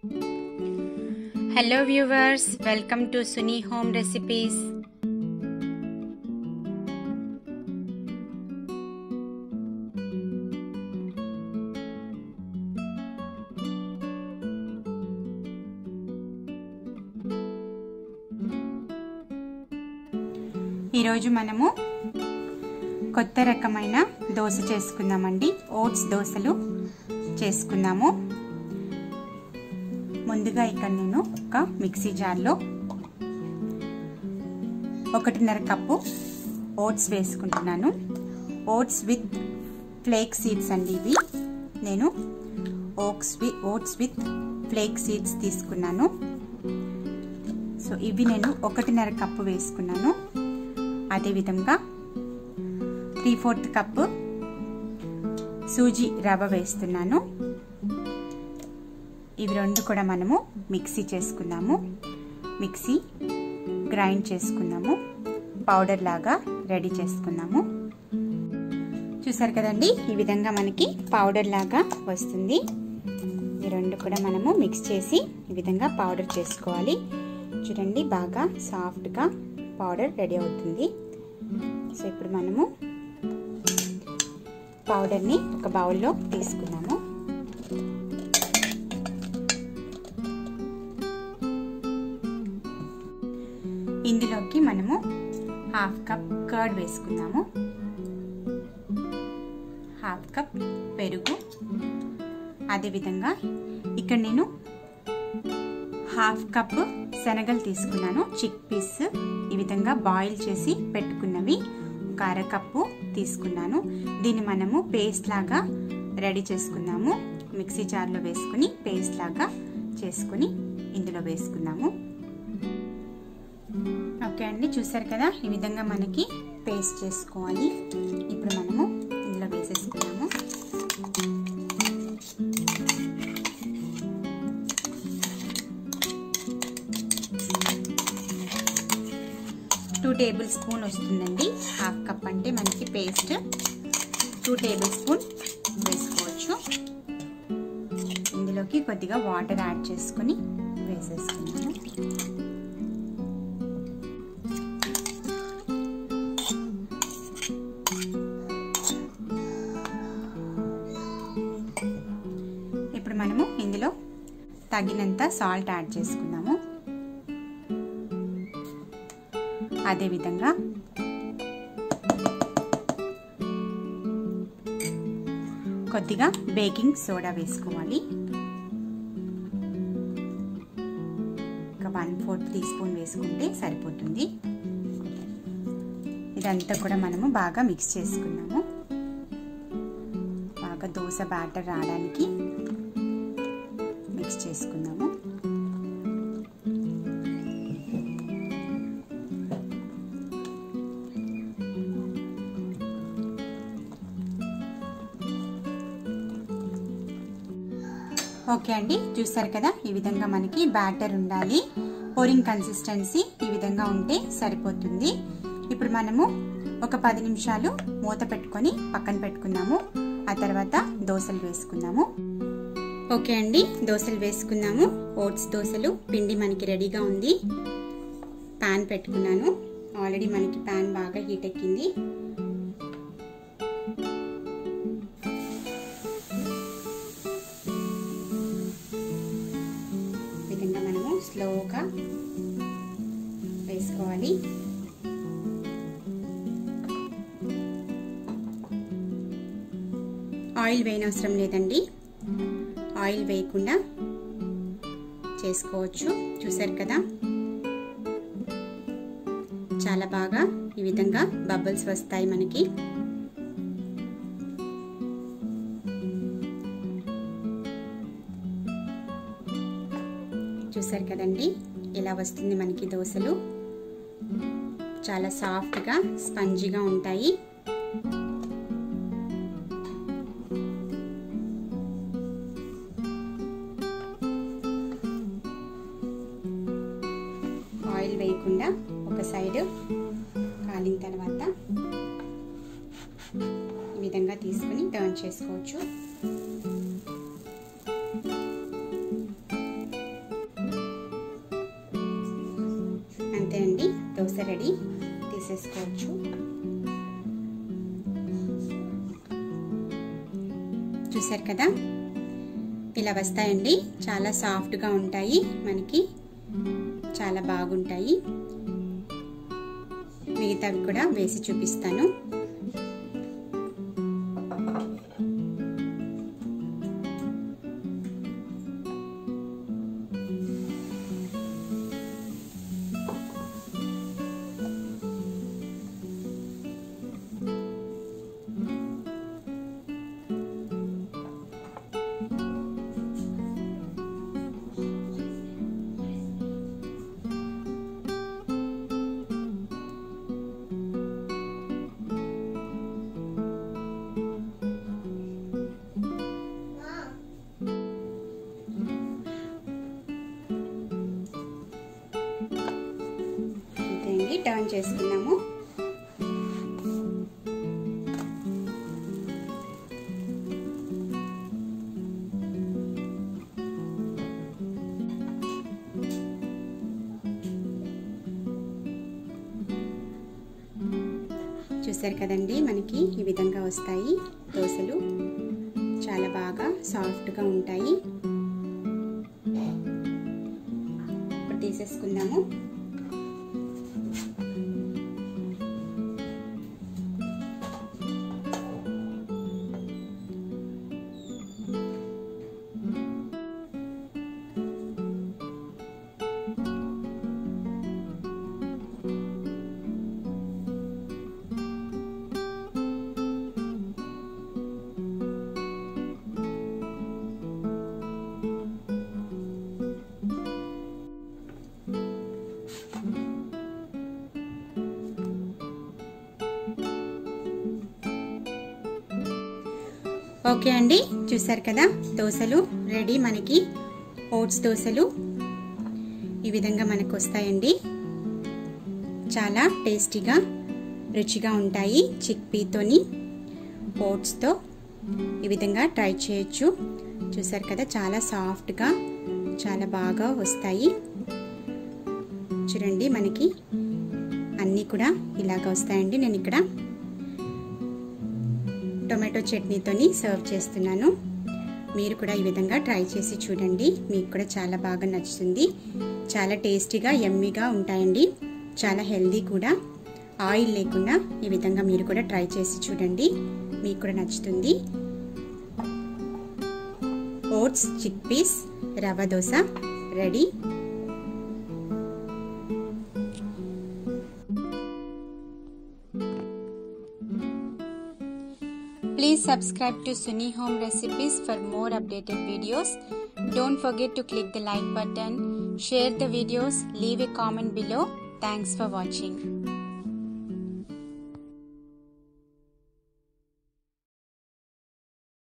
Hello viewers welcome to Suni home recipes ఈరోజు మనము కొత్త రకమైన దోశ చేసుకుందామండి ఓట్స్ దోశలు చేసుకుందాము ముందుగా ఇక్కడ నేను ఒక మిక్సీ జార్లో ఒకటిన్నర కప్పు ఓట్స్ వేసుకుంటున్నాను ఓట్స్ విత్ ఫ్లేక్ సీడ్స్ అండి ఇవి నేను ఓక్స్ వి ఓట్స్ విత్ ఫ్లేక్ సీడ్స్ తీసుకున్నాను సో ఇవి నేను ఒకటిన్నర కప్పు వేసుకున్నాను అదేవిధంగా త్రీ ఫోర్త్ కప్పు సూజీ రవ్వ వేస్తున్నాను ఇవి రెండు కూడా మనము మిక్సీ చేసుకుందాము మిక్సీ గ్రైండ్ చేసుకుందాము పౌడర్ లాగా రెడీ చేసుకుందాము చూసారు కదండి ఈ విధంగా మనకి పౌడర్ లాగా వస్తుంది ఈ రెండు కూడా మనము మిక్స్ చేసి ఈ విధంగా పౌడర్ చేసుకోవాలి చూడండి బాగా సాఫ్ట్గా పౌడర్ రెడీ అవుతుంది సో ఇప్పుడు మనము పౌడర్ని ఒక బౌల్లో తీసుకున్నాము ఇందులోకి మనము హాఫ్ కప్ కర్డ్ వేసుకుందాము హాఫ్ కప్ పెరుగు అదేవిధంగా ఇక్కడ నేను హాఫ్ కప్ శనగలు తీసుకున్నాను చిక్ పీస్ ఈ విధంగా బాయిల్ చేసి పెట్టుకున్నవి ఒక అరకప్పు తీసుకున్నాను దీన్ని మనము పేస్ట్ లాగా రెడీ చేసుకుందాము మిక్సీ జార్లో వేసుకుని పేస్ట్ లాగా చేసుకుని ఇందులో వేసుకుందాము ఓకే అండి చూసారు కదా ఈ విధంగా మనకి పేస్ట్ చేసుకోవాలి ఇప్పుడు మనము ఇందులో వేసేసుకున్నాము టూ టేబుల్ స్పూన్ వస్తుందండి హాఫ్ కప్ అంటే మనకి పేస్ట్ టూ టేబుల్ స్పూన్ వేసుకోవచ్చు ఇందులోకి కొద్దిగా వాటర్ యాడ్ చేసుకుని వేసేసుకున్నాము ఇప్పుడు మనము ఇందులో తగినంత సాల్ట్ యాడ్ చేసుకున్నాము అదేవిధంగా కొద్దిగా బేకింగ్ సోడా వేసుకోవాలి ఒక వన్ ఫోర్త్ టీ స్పూన్ వేసుకుంటే సరిపోతుంది ఇదంతా కూడా మనము బాగా మిక్స్ చేసుకున్నాము బాగా దోశ బ్యాటర్ రావడానికి మిక్స్ చేసుకుందాము ఓకే అండి చూసారు కదా ఈ విధంగా మనకి బ్యాటర్ ఉండాలి పోరింగ్ కన్సిస్టెన్సీ ఈ విధంగా ఉంటే సరిపోతుంది ఇప్పుడు మనము ఒక పది నిమిషాలు మూత పెట్టుకొని పక్కన పెట్టుకుందాము ఆ తర్వాత దోశలు వేసుకుందాము ఓకే అండి దోశలు వేసుకుందాము ఓట్స్ దోశలు పిండి మనకి రెడీగా ఉంది ప్యాన్ పెట్టుకున్నాను ఆల్రెడీ మనకి ప్యాన్ బాగా హీట్ ఎక్కింది విధంగా మనము స్లోగా వేసుకోవాలి ఆయిల్ వేయనవసరం లేదండి ఆయిల్ వేయకుండా చేసుకోవచ్చు చూసారు కదా చాలా బాగా ఈ విధంగా బబుల్స్ వస్తాయి మనకి చూసారు కదండి ఇలా వస్తుంది మనకి దోశలు చాలా సాఫ్ట్గా స్పంజీగా ఉంటాయి ఆయిల్ వేయకుండా ఒక సైడ్ కాలిన తర్వాత ఈ విధంగా తీసుకుని టర్న్ చేసుకోవచ్చు దోశ రెడీ తీసేసుకోవచ్చు చూసారు కదా ఇలా వస్తాయండి చాలా సాఫ్ట్గా ఉంటాయి మనకి చాలా బాగుంటాయి మిగతావి కూడా వేసి చూపిస్తాను అండి టర్న్ చేసుకున్నాము చూసారు కదండి మనకి ఈ విధంగా వస్తాయి దోశలు చాలా బాగా సాఫ్ట్గా ఉంటాయి ఇప్పుడు తీసేసుకుందాము ఓకే అండి చూసారు కదా దోశలు రెడీ మనకి ఓట్స్ దోశలు ఈ విధంగా మనకు వస్తాయండి చాలా టేస్టీగా రుచిగా ఉంటాయి చిక్ పీతోని ఓట్స్తో ఈ విధంగా ట్రై చేయొచ్చు చూసారు కదా చాలా సాఫ్ట్గా చాలా బాగా వస్తాయి చూడండి మనకి అన్నీ కూడా ఇలాగ వస్తాయండి నేను ఇక్కడ టొమాటో చట్నీతోని సర్వ్ చేస్తున్నాను మీరు కూడా ఈ విధంగా ట్రై చేసి చూడండి మీకు కూడా చాలా బాగా నచ్చుతుంది చాలా టేస్టీగా ఎమ్మీగా ఉంటాయండి చాలా హెల్దీ కూడా ఆయిల్ లేకుండా ఈ విధంగా మీరు కూడా ట్రై చేసి చూడండి మీకు కూడా నచ్చుతుంది oats chickpeas rava dosa ready Please subscribe to Sunny Home Recipes for more updated videos. Don't forget to click the like button, share the videos, leave a comment below. Thanks for watching.